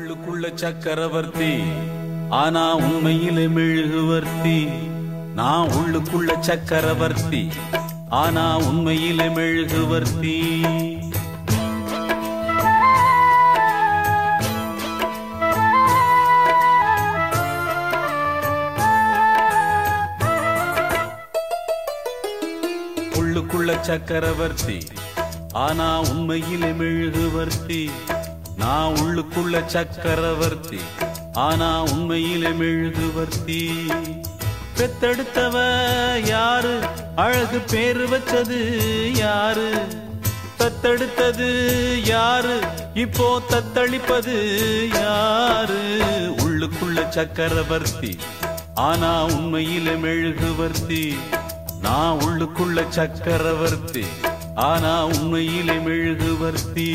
உள்ளுக்குள்ள சக்கரவர்த்தி ஆனா உண்மையிலே மெழுகுவர்த்தி நான் உள்ளுக்குள்ள சக்கரவர்த்தி ஆனா உண்மையிலே மெழுகுவர்த்தி உள்ளுக்குள்ள சக்கரவர்த்தி ஆனா உண்மையிலே மெழுகுவர்த்தி நான் உள்ளுக்குள்ள சக்கரவர்த்தி ஆனா உண்மையிலே மெழுகுவர்த்தி பெத்தெடுத்தவ யாரு அழகு பேரு வச்சது யாரு தத்தெடுத்தது யாரு இப்போ தத்தளிப்பது யாரு உள்ளுக்குள்ள சக்கரவர்த்தி ஆனா உண்மையிலே மெழுகுவர்த்தி நான் உள்ளுக்குள்ள சக்கரவர்த்தி ஆனா உண்மையிலே மெழுகுவர்த்தி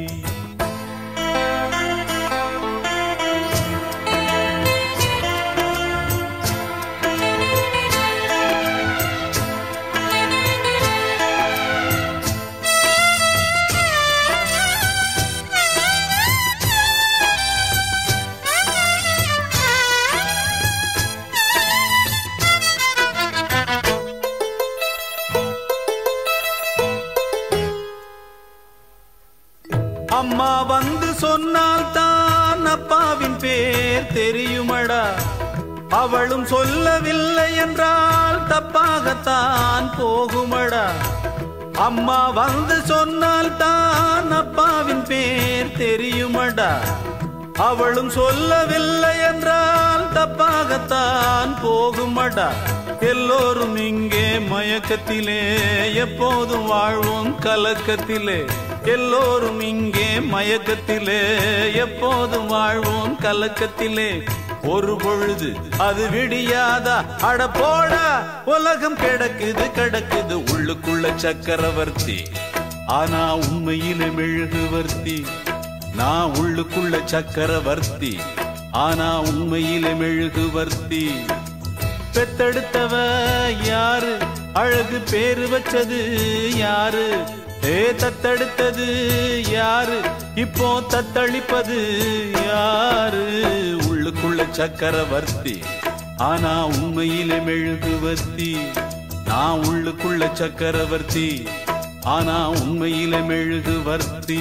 அம்மா வந்து சொன்னால் தான் அப்பாவின் பேர் தெரியுமடா அவளும் சொல்லவில்லை என்றால் தப்பாகத்தான் போகுமடா அம்மா வந்து சொன்னால் தான் அப்பாவின் பேர் தெரியுமடா அவளும் சொல்லவில்லை என்றால் தப்பாகத்தான் போகுமடா எல்லோரும் இங்கே மயக்கத்திலே எப்போதும் வாழ்வோம் கலக்கத்திலே எல்லோரும் இங்கே மயக்கத்திலே எப்போதும் வாழ்வோம் கலக்கத்திலே ஒரு பொழுது அது விடியாதா அட போடா உலகம் கிடக்குது கிடக்குது உள்ளுக்குள்ள சக்கரவர்த்தி ஆனா உண்மையிலே மெழுகுவர்த்தி நான் உள்ளுக்குள்ள சக்கரவர்த்தி ஆனா உண்மையிலே மெழுகுவர்த்தி பெத்தெடுத்தவ யாரு அழகு பேரு வச்சது யாரு ஏ தத்தெடுத்தது யாரு இப்போ தத்தளிப்பது யாரு உள்ளுக்குள்ள சக்கரவர்த்தி ஆனா உண்மையிலே மெழுகுவர்த்தி நான் உள்ளுக்குள்ள சக்கரவர்த்தி ஆனா உண்மையிலே மெழுகுவர்த்தி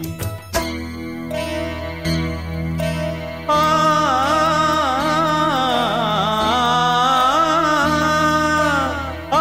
ஆ ஆ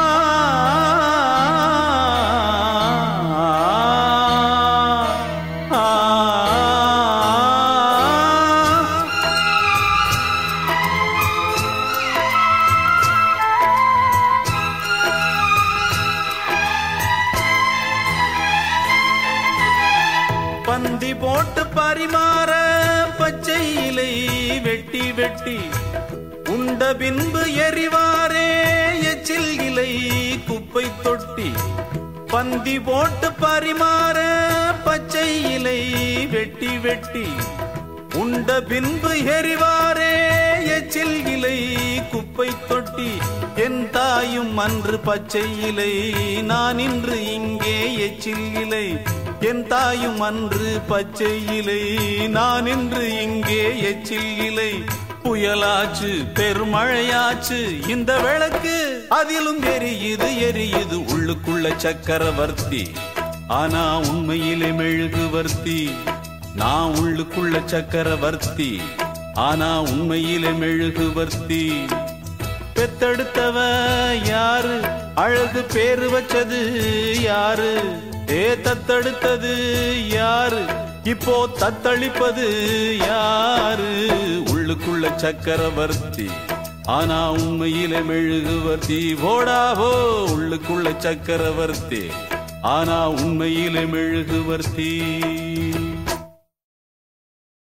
பந்தி போட்டு பரிமாற பச்சை இலை வெட்டி வெட்டி உண்ட பின்பு எரிவாரே எச்சில் இலை குப்பை தொட்டி பந்தி போட்டு பரிமாற பச்சை இலை வெட்டி வெட்டி உண்ட பின்பு எரிவாரே எச்சில் இலை குப்பை தொட்டி என் தாயும் அன்று பச்சை இலை நான் இன்று இங்கே எச்சில் இலை என் தாயும் அன்று பச்சை இலை நான் இன்று இங்கே எச்சில் இலை புயலாச்சு பெருமழையாச்சு இந்த விளக்கு அதிலும் எரியுது எரியுது உள்ளுக்குள்ள சக்கரவர்த்தி ஆனா உண்மையிலே மெழுகுவர்த்தி நான் உள்ளுக்குள்ள சக்கரவர்த்தி ஆனா உண்மையிலே மெழுகுவர்த்தி பெத்தெடுத்தவ யாரு அழகு பேரு வச்சது யாரு ஏ தத்தெடுத்தது யாரு இப்போ தத்தளிப்பது யாரு உள்ளுக்குள்ள சக்கரவர்த்தி ஆனா உண்மையிலே மெழுகுவர்த்தி போடாவோ உள்ளுக்குள்ள சக்கரவர்த்தி ஆனா உண்மையிலே மெழுகுவர்த்தி